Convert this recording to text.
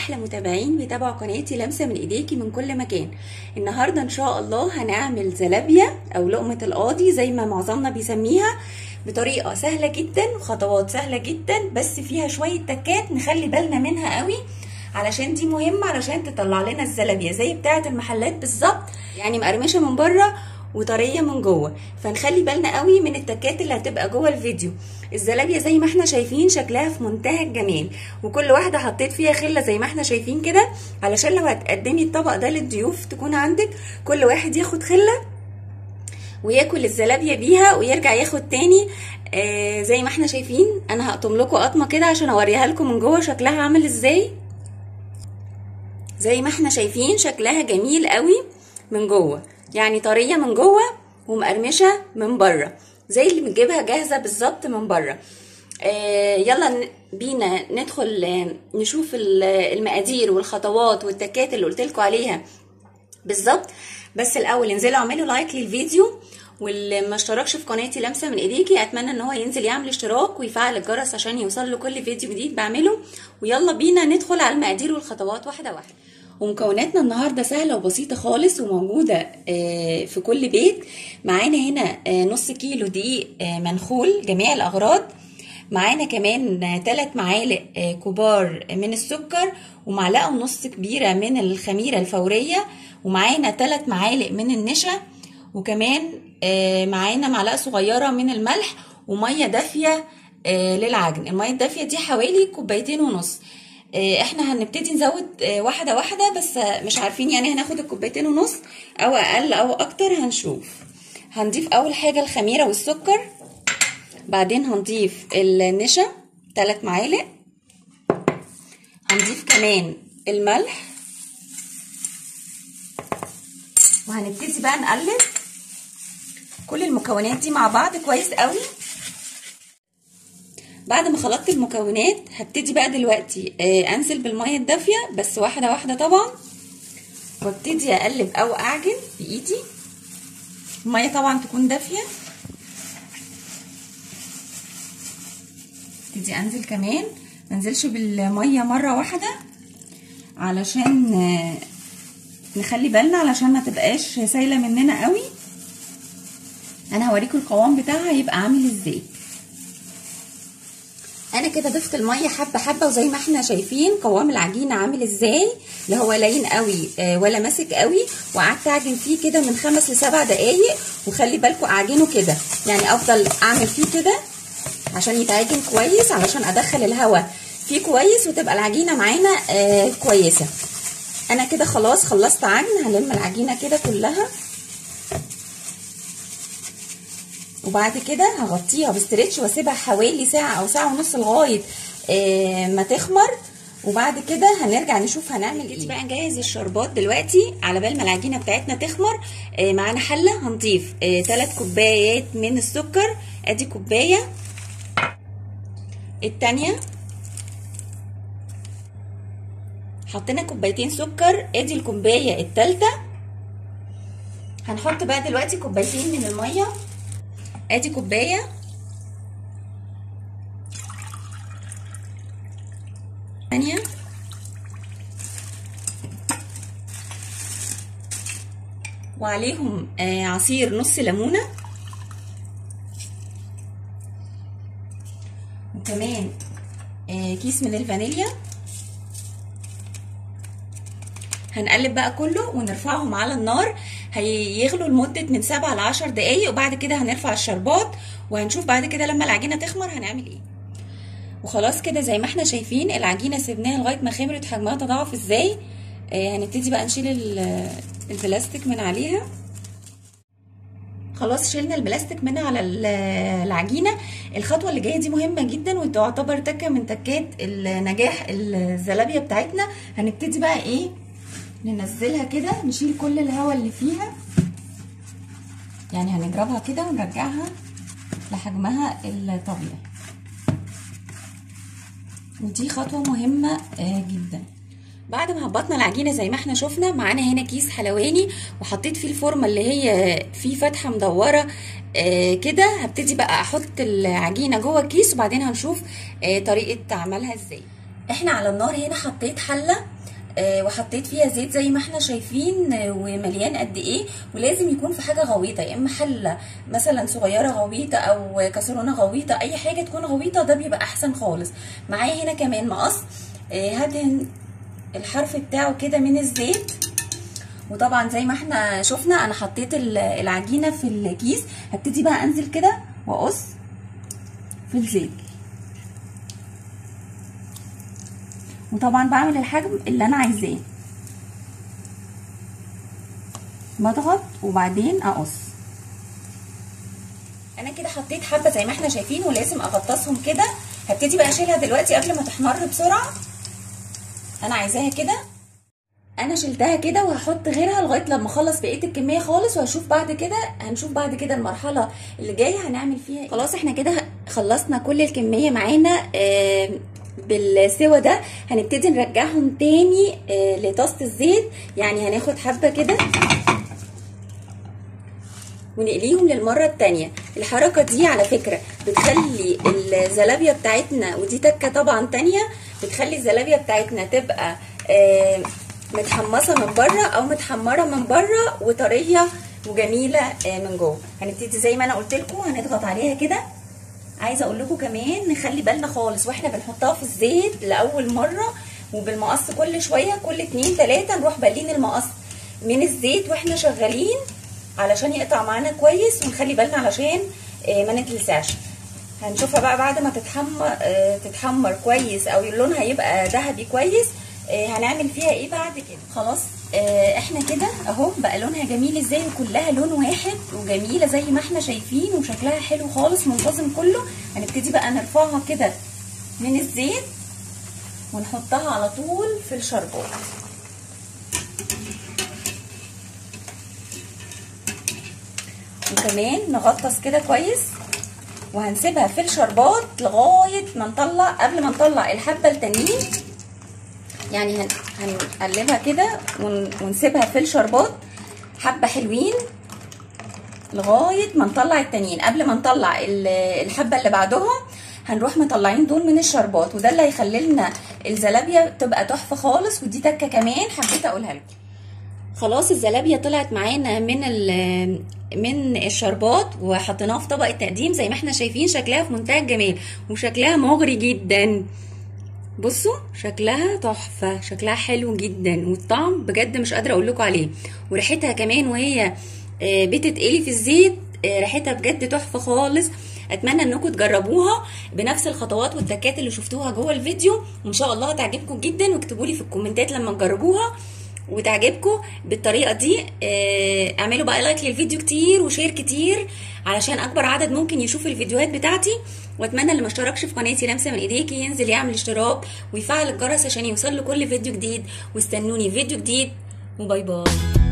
واحلى متابعين بيتابعوا قناتي لمسه من ايديكي من كل مكان النهارده ان شاء الله هنعمل زلابيا او لقمه القاضي زي ما معظمنا بيسميها بطريقه سهله جدا وخطوات سهله جدا بس فيها شويه تكات نخلي بالنا منها قوي علشان دي مهمه علشان تطلع لنا الزلابيا زي بتاعه المحلات بالظبط يعني مقرمشه من بره وطريه من جوه فنخلي بالنا قوي من التكات اللي هتبقى جوه الفيديو الزلابيا زي ما احنا شايفين شكلها في منتهى الجمال وكل واحده حطيت فيها خله زي ما احنا شايفين كده علشان لو هتقدمي الطبق ده للضيوف تكون عندك كل واحد ياخد خله وياكل الزلابيا بيها ويرجع ياخد تاني آه زي ما احنا شايفين انا هقطم لكم قطمه كده عشان اوريها لكم من جوه شكلها عامل ازاي زي ما احنا شايفين شكلها جميل قوي من جوه يعني طريه من جوه ومقرمشه من بره زي اللي بنجيبها جاهزه بالظبط من بره آه يلا بينا ندخل آه نشوف المقادير والخطوات والتكات اللي قلت لكم عليها بالظبط بس الاول انزلوا اعملوا لايك للفيديو واللي ما اشتركش في قناتي لمسه من ايديكي اتمنى ان هو ينزل يعمل اشتراك ويفعل الجرس عشان يوصل له كل فيديو جديد بعمله ويلا بينا ندخل على المقادير والخطوات واحده واحده ومكوناتنا النهارده سهله وبسيطه خالص وموجوده في كل بيت معانا هنا نص كيلو دقيق منخول جميع الاغراض معانا كمان 3 معالق كبار من السكر ومعلقه ونص كبيره من الخميره الفوريه ومعانا 3 معالق من النشا وكمان معانا معلقه صغيره من الملح وميه دافيه للعجن الميه الدافيه دي حوالي كوبايتين ونص احنا هنبتدي نزود واحده واحده بس مش عارفين يعني هناخد الكوبايتين ونص او اقل او اكتر هنشوف هنضيف اول حاجه الخميره والسكر بعدين هنضيف النشا 3 معالق هنضيف كمان الملح وهنبتدي بقى نقلب كل المكونات دي مع بعض كويس قوي بعد ما خلطت المكونات هبتدي بقى دلوقتي انزل بالميه الدافيه بس واحده واحده طبعا وابتدي اقلب او اعجن بايدي الميه طبعا تكون دافيه ابتدي انزل كمان منزلش بالميه مره واحده علشان نخلي بالنا علشان ما تبقاش سايله مننا قوي انا هوريكم القوام بتاعها هيبقى عامل ازاي انا كده ضفت الميه حبه حبه وزي ما احنا شايفين قوام العجينه عامل ازاي لا هو لين قوي ولا ماسك قوي وقعدت اعجن فيه كده من خمس لسبع دقايق وخلي بالكم اعجنه كده يعني افضل اعمل فيه كده عشان يتعجن كويس علشان ادخل الهواء فيه كويس وتبقى العجينه معانا آه كويسه انا كده خلاص خلصت عجن هلم العجينه كده كلها وبعد كده هغطيها بستريتش واسيبها حوالي ساعه او ساعه ونص لغايه آه ما تخمر وبعد كده هنرجع نشوف هنعمل ايه بقى نجهز الشربات دلوقتي على بال ما العجينه بتاعتنا تخمر آه معانا حله هنضيف 3 آه كوبايات من السكر ادي كوبايه التانية حطينا كوبايتين سكر ادي الكوبايه التالتة هنحط بقى دلوقتي كوبايتين من الميه ادي كوبايه ثانيه وعليهم آه عصير نص ليمونه وكمان آه كيس من الفانيليا هنقلب بقى كله ونرفعهم على النار هيغلوا لمدة من سبعة لعشر دقايق وبعد كده هنرفع الشربات وهنشوف بعد كده لما العجينة تخمر هنعمل ايه وخلاص كده زي ما احنا شايفين العجينة سيبناها لغاية ما خمرت حجمها تضاعف ازاي آه هنبتدي بقى نشيل البلاستيك من عليها خلاص شلنا البلاستيك من على العجينه الخطوه اللي جايه دي مهمه جدا وتعتبر تكه من تكات النجاح الزلابيه بتاعتنا هنبتدي بقى ايه ننزلها كده نشيل كل الهواء اللي فيها يعني هنضربها كده ونرجعها لحجمها الطبيعي ودي خطوه مهمه جدا بعد ما هبطنا العجينه زي ما احنا شفنا معانا هنا كيس حلواني وحطيت فيه الفورمه اللي هي فيه فتحه مدوره آه كده هبتدي بقى احط العجينه جوه الكيس وبعدين هنشوف آه طريقه عملها ازاي احنا على النار هنا حطيت حله آه وحطيت فيها زيت زي ما احنا شايفين آه ومليان قد ايه ولازم يكون في حاجه غويطه يا اما حله مثلا صغيره غويطه او كسرونه غويطه اي حاجه تكون غويطه ده بيبقى احسن خالص معايا هنا كمان مقص آه هدهن الحرف بتاعه كده من الزيت وطبعا زي ما احنا شفنا انا حطيت العجينه في الكيس هبتدي بقى انزل كده واقص في الزيت وطبعا بعمل الحجم اللي انا عايزاه بضغط وبعدين اقص انا كده حطيت حبه زي ما احنا شايفين ولازم اغطسهم كده هبتدي بقى اشيلها دلوقتي قبل ما تحمر بسرعه انا عايزاها كده انا شلتها كده وهحط غيرها لغايه لما اخلص بقيه الكميه خالص وهشوف بعد كده هنشوف بعد كده المرحله اللي جايه هنعمل فيها خلاص احنا كده خلصنا كل الكميه معانا آه بالسوا ده هنبتدي نرجعهم تاني آه لطاسه الزيت يعني هناخد حبه كده ونقليهم للمره التانيه الحركه دي على فكره بتخلي الزلابيه بتاعتنا ودي تكه طبعا تانيه بتخلي الزلابيه بتاعتنا تبقى آه متحمصه من بره او متحمره من بره وطريه وجميله من جوه هنبتدي زي ما انا قلت لكم هنضغط عليها كده عايزه اقول لكم كمان نخلي بالنا خالص واحنا بنحطها في الزيت لاول مره وبالمقص كل شويه كل اتنين تلاته نروح بالين المقص من الزيت واحنا شغالين علشان يقطع معانا كويس ونخلي بالنا علشان ما نتلسعش هنشوفها بقى بعد ما تتحمر تتحمر كويس او لونها يبقى ذهبي كويس هنعمل فيها ايه بعد كده خلاص اه احنا كده اهو بقى لونها جميل ازاي وكلها لون واحد وجميله زي ما احنا شايفين وشكلها حلو خالص منتظم كله هنبتدي بقى نرفعها كده من الزيت ونحطها على طول في الشربات وكمان نغطس كده كويس وهنسيبها في الشربات لغايه ما نطلع قبل ما نطلع الحبه التانيين يعني هن... هنقلبها كده ون... ونسيبها في الشربات حبه حلوين لغايه ما نطلع التانيين قبل ما نطلع الحبه اللي بعدهم هنروح مطلعين دول من الشربات وده اللي هيخلي لنا الزلابيه تبقى تحفه خالص ودي تكه كمان حبيت اقولها لكم خلاص الزلابيه طلعت معانا من من الشربات وحطيناها في طبق التقديم زي ما احنا شايفين شكلها في منتهى الجمال وشكلها مغري جدا بصوا شكلها تحفه شكلها حلو جدا والطعم بجد مش قادره اقول لكم عليه وريحتها كمان وهي بتتقلي في الزيت ريحتها بجد تحفه خالص اتمنى انكم تجربوها بنفس الخطوات والتكات اللي شفتوها جوه الفيديو وان شاء الله هتعجبكم جدا واكتبوا لي في الكومنتات لما تجربوها وتعجبكم بالطريقه دي اعملوا بقى لايك للفيديو كتير وشير كتير علشان اكبر عدد ممكن يشوف الفيديوهات بتاعتي واتمنى اللي ما اشتركش في قناتي لمسه من ايديكي ينزل يعمل اشتراك ويفعل الجرس عشان يوصل له كل فيديو جديد واستنوني في فيديو جديد وباي باي